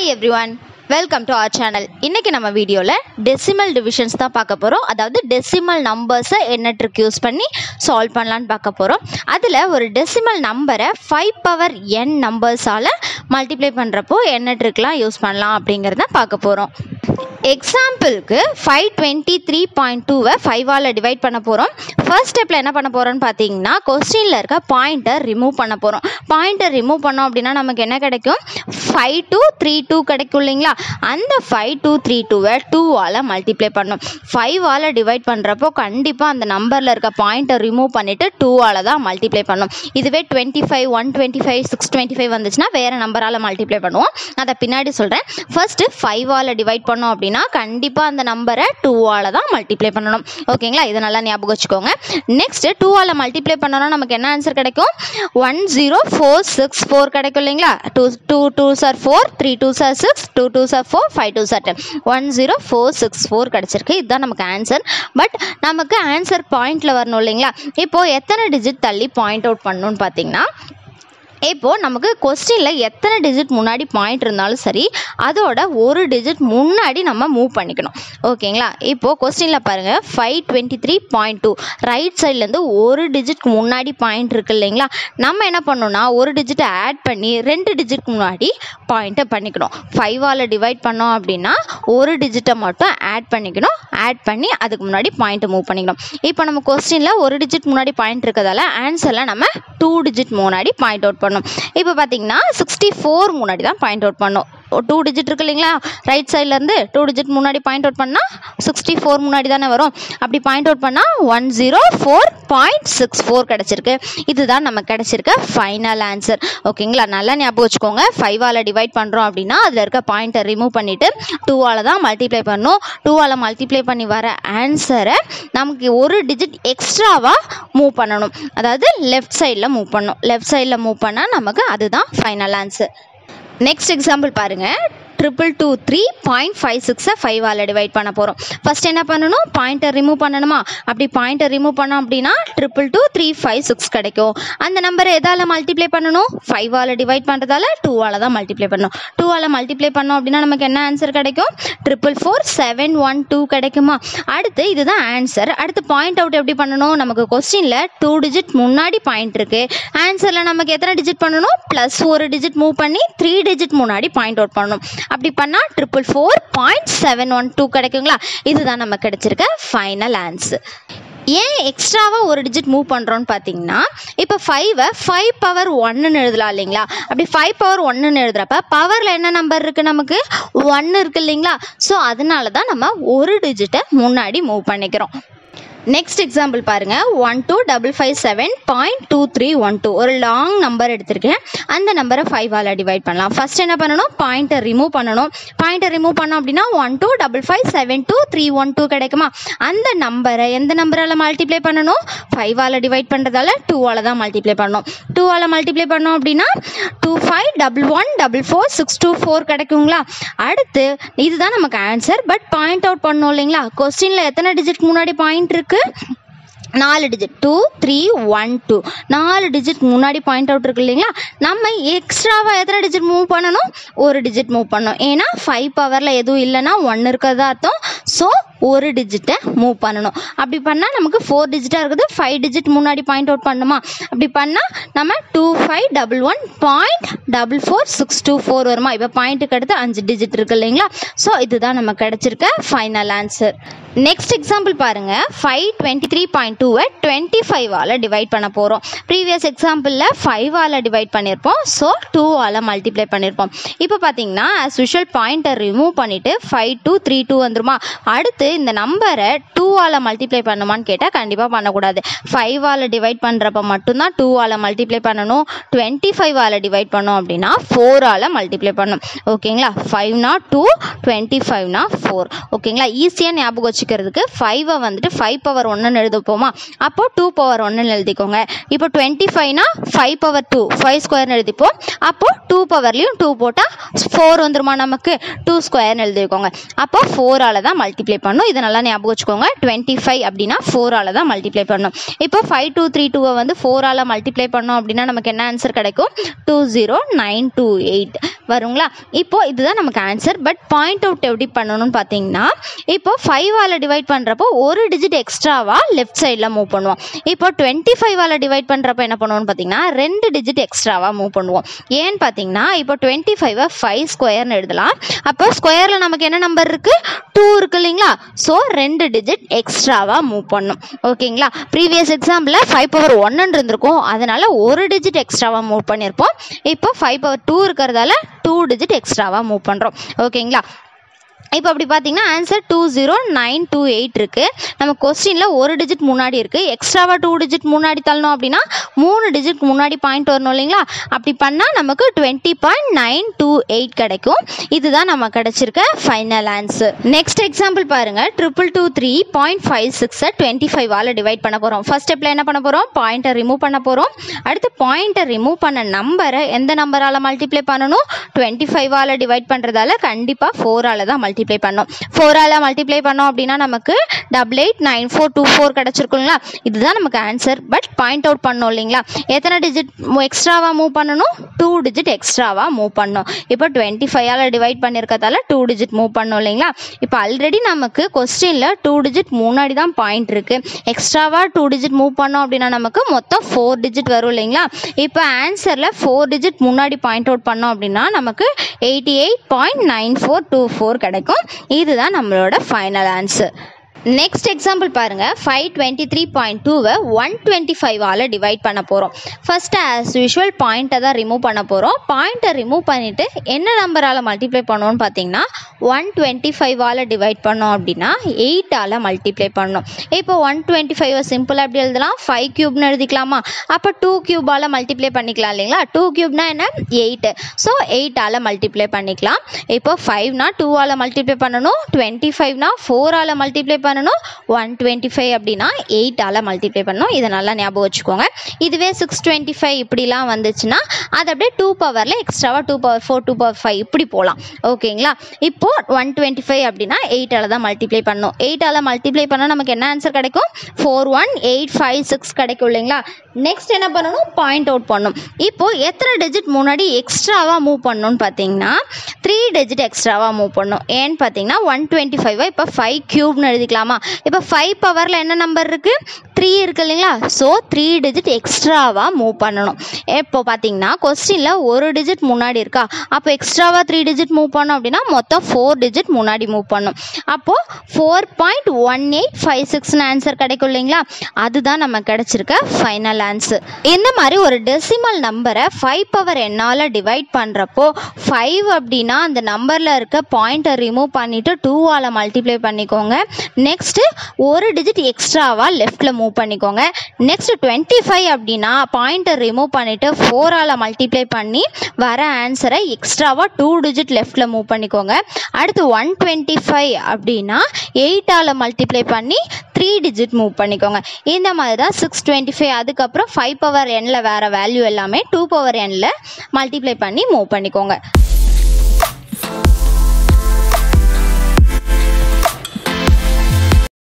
every everyone welcome to our channel இன்னைக்கு நம்ம வீடியோவில் டெசிமல் டிவிஷன்ஸ் தான் பார்க்க போகிறோம் அதாவது டெசிமல் நம்பர்ஸை என்ன ட்ரிக் யூஸ் பண்ணி சால்வ் பண்ணலான்னு பார்க்க போகிறோம் அதில் ஒரு டெசிமல் நம்பரை ஃபைவ் பவர் என் நம்பர்ஸால் மல்டிப்ளை பண்ணுறப்போ என்ன ட்ரிக்லாம் யூஸ் பண்ணலாம் அப்படிங்கிறத பார்க்க போகிறோம் எக்ஸாம்பிளுக்கு ஃபைவ் டுவெண்ட்டி த்ரீ பாயிண்ட் டூவை ஃபைவால் டிவைட் பண்ண போகிறோம் ஃபர்ஸ்ட் ஸ்டெப்பில் என்ன பண்ண போகிறோம்னு பார்த்தீங்கன்னா கொஸ்டினில் இருக்க பாயிண்ட்டை ரிமூவ் பண்ண போகிறோம் பாயிண்ட்டை ரிமூவ் பண்ணோம் அப்படின்னா நமக்கு என்ன கிடைக்கும் ஃபைவ் டூ த்ரீ டூ கிடைக்கும் இல்லைங்களா அந்த ஃபைவ் டூ த்ரீ டூவை டூவால் மல்டிப்ளை பண்ணணும் ஃபைவால் டிவைட் பண்ணுறப்போ கண்டிப்பாக அந்த நம்பரில் இருக்க பாயிண்ட்டை ரிமூவ் பண்ணிவிட்டு டூவால் தான் மல்டிப்ளை பண்ணணும் இதுவே twenty five one twenty five six twenty five வந்துச்சுன்னா வேறு நம்பரால் மல்டிப்ளை பண்ணுவோம் அதை பின்னாடி சொல்கிறேன் ஃபர்ஸ்ட்டு ஃபைவால் டிவைட் பண்ணோம் அப்படின்னா கண்டிப்பாக அந்த நம்பரை டூவால் தான் மல்டிப்ளை பண்ணணும் ஓகேங்களா இதை நல்லா ஞாபகம் வச்சுக்கோங்க நெக்ஸ்ட்டு டூவால் மல்டிப்ளை பண்ணோன்னா நமக்கு என்ன ஆன்சர் கிடைக்கும் one zero four six four கிடைக்கும் இல்லைங்களா two two two are four three two are six two two are four five two are ten one zero four six four கிடச்சிருக்கு இதுதான் நமக்கு ஆன்சர் பட் நமக்கு ஆன்சர் பாயிண்டில் வரணும் இல்லைங்களா இப்போது எத்தனை டிஜிட் தள்ளி பாயிண்ட் அவுட் பண்ணணும்னு பார்த்தீங்கன்னா இப்போது நமக்கு கொஸ்டினில் எத்தனை டிஜிட் முன்னாடி பாயிண்ட் இருந்தாலும் சரி அதோட ஒரு டிஜிட் முன்னாடி நம்ம மூவ் பண்ணிக்கணும் ஓகேங்களா இப்போது கொஸ்டினில் பாருங்கள் five twenty three point two right சைட்லேருந்து ஒரு டிஜிட்க்கு முன்னாடி பாயிண்ட் இருக்கு இல்லைங்களா நம்ம என்ன பண்ணணும்னா ஒரு டிஜிட்டை ஆட் பண்ணி ரெண்டு டிஜிட்க்கு முன்னாடி பாயிண்ட்டை பண்ணிக்கணும் ஃபைவால் டிவைட் பண்ணோம் அப்படின்னா ஒரு டிஜிட்டை மட்டும் ஆட் பண்ணிக்கணும் ஆட் பண்ணி அதுக்கு முன்னாடி பாயிண்ட்டை மூவ் பண்ணிக்கணும் இப்போ நம்ம கொஸ்டினில் ஒரு டிஜிட் முன்னாடி பாயிண்ட் இருக்கிறதால ஆன்சரில் நம்ம டூ டிஜிட் முன்னாடி பாயிண்ட் அவுட் பண்ணும் இப்போ பார்த்தீங்கன்னா சிக்ஸ்டி ஃபோர் முன்னாடி தான் பாயிண்ட் அவுட் பண்ணும் டூ டிஜிட் இருக்கு இல்லைங்களா ரைட் சைட்லேருந்து டூ டிஜிட் முன்னாடி பாயிண்ட் அவுட் பண்ணால் சிக்ஸ்டி ஃபோர் முன்னாடி தானே வரும் அப்படி பாயிண்ட் அவுட் பண்ணால் one zero four point six four கிடச்சிருக்கு இதுதான் நமக்கு கிடச்சிருக்க ஃபைனல் ஆன்சர் ஓகேங்களா நல்லா ஞாபகம் வச்சுக்கோங்க ஃபைவால் டிவைட் பண்ணுறோம் அப்படின்னா அதில் இருக்க பாயிண்ட்டை ரிமூவ் பண்ணிவிட்டு டூவால் தான் மல்டிப்ளை பண்ணணும் டூவால் மல்டிப்ளை பண்ணி வர ஆன்சரை நமக்கு ஒரு டிஜிட் எக்ஸ்ட்ராவாக மூவ் பண்ணணும் அதாவது லெஃப்ட் சைடில் மூவ் பண்ணணும் லெஃப்ட் சைடில் மூவ் பண்ணால் நமக்கு அதுதான் ஃபைனல் ஆன்சர் நெக்ஸ்ட் எக்ஸாம்பிள் பாருங்கள் triple two three point five சிக்ஸை ஃபைவால் டிவைட் பண்ண போகிறோம் ஃபஸ்ட் என்ன பண்ணணும் பாயிண்ட்டை ரிமூவ் பண்ணணுமா அப்படி பாயிண்ட்டை ரிமூவ் பண்ணோம் அப்படின்னா triple two three five six கிடைக்கும் அந்த நம்பரை எதால் மல்டிப்ளை பண்ணணும் ஃபைவால் டிவைட் பண்ணுறதால டூவால் தான் மல்டிப்ளை பண்ணணும் டூவால் மல்டிப்ளை பண்ணோம் அப்படின்னா நமக்கு என்ன ஆன்சர் கிடைக்கும் triple four seven one two கிடைக்குமா அடுத்து இதுதான் ஆன்சர் அடுத்து பாயிண்ட் அவுட் எப்படி பண்ணணும் நமக்கு கொஸ்டினில் டூ டிஜிட் முன்னாடி பாயிண்ட் இருக்குது ஆன்சரில் நமக்கு எத்தனை டிஜிட் பண்ணணும் ப்ளஸ் ஒரு டிஜிட் மூவ் பண்ணி த்ரீ டிஜிட் முன்னாடி பாயிண்ட் அவுட் பண்ணணும் அப்படி பண்ணால் triple four point seven one two கிடைக்குங்களா இதுதான் நம்ம கிடைச்சிருக்க ஃபைனல் ஆன்சர் ஏன் எக்ஸ்ட்ராவாக ஒரு டிஜிட் மூவ் பண்ணுறோன்னு பார்த்தீங்கன்னா இப்போ ஃபைவை ஃபைவ் பவர் ஒன்றுன்னு எழுதலாம் இல்லைங்களா அப்படி ஃபைவ் பவர் ஒன்றுன்னு எழுதுறப்ப பவரில் என்ன நம்பர் இருக்குது நமக்கு ஒன்று இருக்குது இல்லைங்களா ஸோ அதனால தான் நம்ம ஒரு டிஜிட்டை முன்னாடி மூவ் பண்ணிக்கிறோம் நெக்ஸ்ட் எக்ஸாம்பிள் பாருங்கள் one two double five seven point two three one two ஒரு லாங் நம்பர் எடுத்திருக்கேன் அந்த நம்பரை ஃபைவால் டிவைட் பண்ணலாம் ஃபர்ஸ்ட் என்ன பண்ணணும் பாயிண்ட்டை ரிமூவ் பண்ணணும் பாயிண்ட்டை ரிமூவ் பண்ணோம் அப்படின்னா one two double five seven two three one two கிடைக்குமா அந்த நம்பரை எந்த நம்பரால் மல்டிப்ளை பண்ணணும் ஃபைவால் டிவைட் பண்ணுறதால டூவால் தான் மல்டிப்ளை பண்ணணும் டூவால் மல்டிப்ளை பண்ணோம் அப்படின்னா two five double one double four six two four கிடைக்குங்களா அடுத்து இதுதான் நமக்கு ஆன்சர் பட் பாயிண்ட் அவுட் பண்ணோம் இல்லைங்களா கொஸ்டினில் எத்தனை டிஜிட் முன்னாடி பாயிண்ட் இருக்குது நாலு digit two three one two நாலு டிஜிட் முன்னாடி பாயிண்ட் அவுட் இருக்கு இல்லைங்களா நம்ம எக்ஸ்ட்ராவாக எத்தனை டிஜிட் மூவ் பண்ணணும் ஒரு டிஜிட் மூவ் பண்ணணும் ஏன்னா ஃபைவ் பவரில் எதுவும் இல்லைன்னா ஒன்று இருக்கிறதா அர்த்தம் ஸோ ஒரு டிஜிட்டை மூவ் பண்ணணும் அப்படி பண்ணால் நமக்கு ஃபோர் டிஜிட்டாக இருக்குது ஃபைவ் டிஜிட் முன்னாடி பாயிண்ட் அவுட் பண்ணுமா அப்படி பண்ணால் நம்ம two five double one point double four six two four வருமா இப்போ பாயிண்ட்டுக்கு அடுத்து அஞ்சு டிஜிட் இருக்கு இல்லைங்களா ஸோ இதுதான் நம்ம கிடச்சிருக்க ஃபைனல் ஆன்சர் நெக்ஸ்ட் எக்ஸாம்பிள் பாருங்கள் ஃபைவ் டுவெண்ட்டி த்ரீ பாயிண்ட் டூவை டுவெண்ட்டி ஃபைவால் டிவைட் பண்ண போகிறோம் ப்ரீவியஸ் எக்ஸாம்பிளில் ஃபைவால் டிவைட் பண்ணியிருப்போம் ஸோ டூவால் மல்டிப்ளை பண்ணியிருப்போம் இப்போ பார்த்தீங்கன்னா ஆஸ் யூஷுவல் பாயிண்ட்டை ரிமூவ் பண்ணிவிட்டு ஃபைவ் டூ த்ரீ டூ வந்துருமா அடுத்து இந்த நம்பரை டூவால் மல்டிப்ளை பண்ணுமான்னு கேட்டால் கண்டிப்பாக பண்ணக்கூடாது ஃபைவால் டிவைட் பண்ணுறப்ப மட்டும்தான் டூவால் மல்டிப்ளை பண்ணணும் டுவெண்ட்டி ஃபைவால் டிவைட் பண்ணோம் அப்படின்னா ஃபோரால் மல்டிப்ளை பண்ணணும் ஓகேங்களா ஃபைவ்னா டூ டுவெண்ட்டி ஃபைவ்னா ஃபோர் ஓகேங்களா ஈஸியாக ஞாபகம் வச்சுக்கிறதுக்கு ஃபைவை வந்துட்டு ஃபைவ் பவர் ஒன்றுன்னு எழுதிப்போமா அப்போது டூ பவர் ஒன்றுன்னு எழுதிக்கோங்க இப்போ டுவெண்ட்டி ஃபைவ்னா ஃபைவ் பவர் டூ ஃபைவ் ஸ்கொயர்னு எழுதிப்போம் அப்போது டூ பவர்லேயும் டூ போட்டால் ஃபோர் வந்துருமா நமக்கு டூ ஸ்கொயர்னு எழுதிக்கோங்க அப்போ ஃபோரால் தான் மல்டிப்ளை பண்ணும் இதை நல்லா ஞாபகம் வச்சுக்கோங்க டுவெண்ட்டி ஃபைவ் அப்படின்னா ஃபோரால் தான் மல்டிப்ளை பண்ணும் இப்போ ஃபைவ் டூ த்ரீ டூவை வந்து ஃபோரால் மல்டிப்ளை பண்ணோம் அப்படின்னா நமக்கு என்ன ஆன்சர் கிடைக்கும் two zero nine two eight வருங்களா இப்போ இதுதான் நமக்கு ஆன்சர் பட் பாயிண்ட் அவுட் எப்படி பண்ணணும்னு பார்த்தீங்கன்னா இப்போ ஃபைவால் டிவைட் பண்ணுறப்போ ஒரு டிஜிட் எக்ஸ்ட்ராவாக லெஃப்ட் சைடில் மூவ் பண்ணுவோம் இப்போ டுவெண்ட்டி ஃபைவால் டிவைட் பண்ணுறப்போ என்ன பண்ணுவோம்னு பார்த்தீங்கன்னா ரெண்டு டிஜிட் எக்ஸ்ட்ராவாக மூவ் பண்ணுவோம் ஏன்னு பார்த்தீங்கன்னா இப்போ டுவெண்ட்டி ஃபைவை ஃபைவ் ஸ்கொயர்னு எழுதலாம் அப்போ ஸ்கொயரில் நமக்கு என்ன நம்பர் இருக்குது டூ இருக்கு இல்லைங்களா ஸோ ரெண்டு டிஜிட் எக்ஸ்ட்ராவாக மூவ் பண்ணும் ஓகேங்களா ப்ரீவியஸ் எக்ஸாம்பிளில் ஃபைவ் பவர் ஒன்னு இருந்திருக்கும் அதனால ஒரு டிஜிட் எக்ஸ்ட்ராவாக மூவ் பண்ணியிருப்போம் இப்போ ஃபைவ் பவர் டூ இருக்கிறதால டூ டிஜிட் எக்ஸ்ட்ராவாக மூவ் பண்ணுறோம் ஓகேங்களா இப்போ அப்படி பார்த்தீங்கன்னா answer two zero nine two eight இருக்குது நம்ம கொஸ்டினில் ஒரு டிஜிட் முன்னாடி இருக்குது எக்ஸ்ட்ராவாக டூ டிஜிட் முன்னாடி தள்ளணும் அப்படின்னா மூணு டிஜிட் முன்னாடி பாயிண்ட் வரணும் இல்லைங்களா அப்படி பண்ணால் நமக்கு twenty point nine two eight கிடைக்கும் இதுதான் நம்ம கிடச்சிருக்க ஃபைனல் ஆன்சர் நெக்ஸ்ட் எக்ஸாம்பிள் பாருங்கள் triple two three point five சிக்ஸை டுவெண்ட்டி ஃபைவால் டிவைட் பண்ண போகிறோம் ஃபர்ஸ்ட் ஸ்டெப்பில் என்ன பண்ண போகிறோம் பாயிண்ட்டை ரிமூவ் பண்ண போகிறோம் அடுத்து பாயிண்ட்டை ரிமூவ் பண்ண நம்பரை எந்த நம்பரால் மல்டிப்ளை பண்ணணும் டுவெண்ட்டி ஃபைவால் டிவைட் பண்ணுறதால கண்டிப்பாக ஃபோரால் தான் மல்டிப்ளை பண்ணோம் ஃபோரால் மல்டிப்ளை பண்ணோம் அப்படின்னா நமக்கு double eight nine four two four கிடச்சிருக்குங்களா இதுதான் நமக்கு ஆன்சர் பட் பாயிண்ட் அவுட் பண்ணோம் இல்லைங்களா எத்தனை டிஜிட் எக்ஸ்ட்ராவாக மூவ் பண்ணணும் டூ டிஜிட் எக்ஸ்ட்ராவாக மூவ் பண்ணோம் இப்போ டுவெண்ட்டி ஃபைவால் டிவைட் பண்ணியிருக்கதால டூ டிஜிட் மூவ் பண்ணோம் இல்லைங்களா இப்போ ஆல்ரெடி நமக்கு கொஸ்டினில் டூ டிஜிட் முன்னாடி தான் பாயிண்ட் இருக்குது எக்ஸ்ட்ராவாக டூ டிஜிட் மூவ் பண்ணோம் அப்படின்னா நமக்கு மொத்தம் ஃபோர் டிஜிட் வரும் இல்லைங்களா இப்போ ஆன்சரில் ஃபோர் டிஜிட் முன்னாடி பாயிண்ட் அவுட் பண்ணோம் அப்படின்னா நமக்கு eighty eight point nine four two four கிடைக்கும் இதுதான் நம்மளோட ஃபைனல் ஆன்சர் நெக்ஸ்ட் எக்ஸாம்பிள் பாருங்க ஃபைவ் டுவெண்ட்டி த்ரீ பாயிண்ட் டூவை ஒன் டுவெண்ட்டி ஃபைவால் டிவைட் பண்ண போகிறோம் ஃபர்ஸ்ட் ஆஸ் யூஷுவல் பாயிண்ட்டை தான் ரிமூவ் பண்ண போகிறோம் பாயிண்ட்டை ரிமூவ் பண்ணிவிட்டு என்ன நம்பரால் மல்டிப்ளை பண்ணோம்னு பார்த்தீங்கன்னா ஒன் டுவெண்ட்டி ஃபைவால் டிவைட் பண்ணோம் அப்படின்னா எயிட்டால் மல்டிப்ளை பண்ணோம் இப்போ ஒன் டுவெண்ட்டி ஃபைவை சிம்பிளாக எப்படி எழுதலாம் ஃபைவ் க்யூப்னு எழுதிக்கலாமா அப்போ டூ க்யூபால் மல்டிப்ளை பண்ணிக்கலாம் இல்லைங்களா டூ க்யூப்னா என்ன எயிட்டு ஸோ எயிட்டால் மல்டிப்ளை பண்ணிக்கலாம் இப்போ ஃபைவ்னா டூவால் மல்டிப்ளை பண்ணணும் டுவெண்ட்டி ஃபைவ்னா ஃபோரால் மல்டிப்ளை பண்ணணும் ஒன் டுவெண்ட்டி ஃபைவ் அப்படின்னா எயிட்டால் மல்டிப்ளை பண்ணணும் இதை நல்லா ஞாபகம் வச்சுக்கோங்க இதுவே சிக்ஸ் டுவெண்ட்டி ஃபைவ் இப்படிலாம் வந்துச்சுன்னா அது அப்படியே டூ பவரில் எக்ஸ்ட்ராவாக two power four two power five இப்படி போகலாம் ஓகேங்களா இப்போ ஒன் டுவெண்ட்டி ஃபைவ் அப்படின்னா எயிட்டால் தான் மல்டிப்ளை பண்ணணும் எயிட்டால் மல்டிப்ளை பண்ணால் நமக்கு என்ன ஆன்சர் கிடைக்கும் four one eight five six கிடைக்கும் இல்லைங்களா நெக்ஸ்ட் என்ன பண்ணணும் பாயிண்ட் அவுட் பண்ணணும் இப்போ எத்தனை டிஜிட் முன்னாடி எக்ஸ்ட்ராவாக மூவ் பண்ணணும்னு பார்த்தீங்கன்னா த்ரீ டிஜிட் எக்ஸ்ட்ராவாக மூவ் பண்ணணும் ஏன்னு பார்த்தீங்கன்னா ஒன் டுவெண்ட்டி ஃபைவை இப்போ ஃபைவ் க்யூப்னு எழுதிக்கலாமா இப்போ ஃபைவ் பவரில் என்ன நம்பர் இருக்குது த்ரீ இருக்கு இல்லைங்களா ஸோ த்ரீ டிஜிட் எக்ஸ்ட்ராவாக மூவ் பண்ணணும் இப்போ பார்த்தீங்கன்னா கொஸ்டினில் ஒரு டிஜிட் முன்னாடி இருக்கா அப்போ எக்ஸ்ட்ராவாக த்ரீ டிஜிட் மூவ் பண்ணோம் அப்படின்னா மொத்தம் ஃபோர் டிஜிட் முன்னாடி மூவ் பண்ணும் அப்போது four point one eight five சிக்ஸ்னு ஆன்சர் கிடைக்கும் இல்லைங்களா அதுதான் நம்ம கிடைச்சிருக்க ஃபைனல் ஆன்சர் இந்த மாதிரி ஒரு டெசிமல் நம்பரை ஃபைவ் பவர் என்னால் டிவைட் பண்ணுறப்போ ஃபைவ் அப்படின்னா அந்த நம்பரில் இருக்க பாயிண்ட்டை ரிமூவ் பண்ணிவிட்டு டூவால் மல்டிப்ளை பண்ணிக்கோங்க நெக்ஸ்ட்டு ஒரு டிஜிட் எக்ஸ்ட்ராவாக லெஃப்ட்டில் மூவ் பண்ணிக்கோங்க நெக்ஸ்ட் டுவெண்ட்டி ஃபைவ் அப்படின்னா பாயிண்ட்டை ரிமூவ் பண்ணிவிட்டு ஃபோரால் மல்டிப்ளை பண்ணி வர ஆன்சரை எக்ஸ்ட்ராவாக டூ டிஜிட் லெஃப்ட்டில் மூவ் பண்ணிக்கோங்க அடுத்து ஒன் டுவெண்ட்டி ஃபைவ் அப்படின்னா எயிட்டால் மல்டிப்ளை பண்ணி த்ரீ டிஜிட் மூவ் பண்ணிக்கோங்க இந்த மாதிரி தான் சிக்ஸ் டுவெண்ட்டி ஃபைவ் அதுக்கப்புறம் ஃபைவ் பவர் எண்ணில் வேறு வேல்யூ எல்லாமே டூ பவர் எண்ணில் மல்டிப்ளை பண்ணி மூவ் பண்ணிக்கோங்க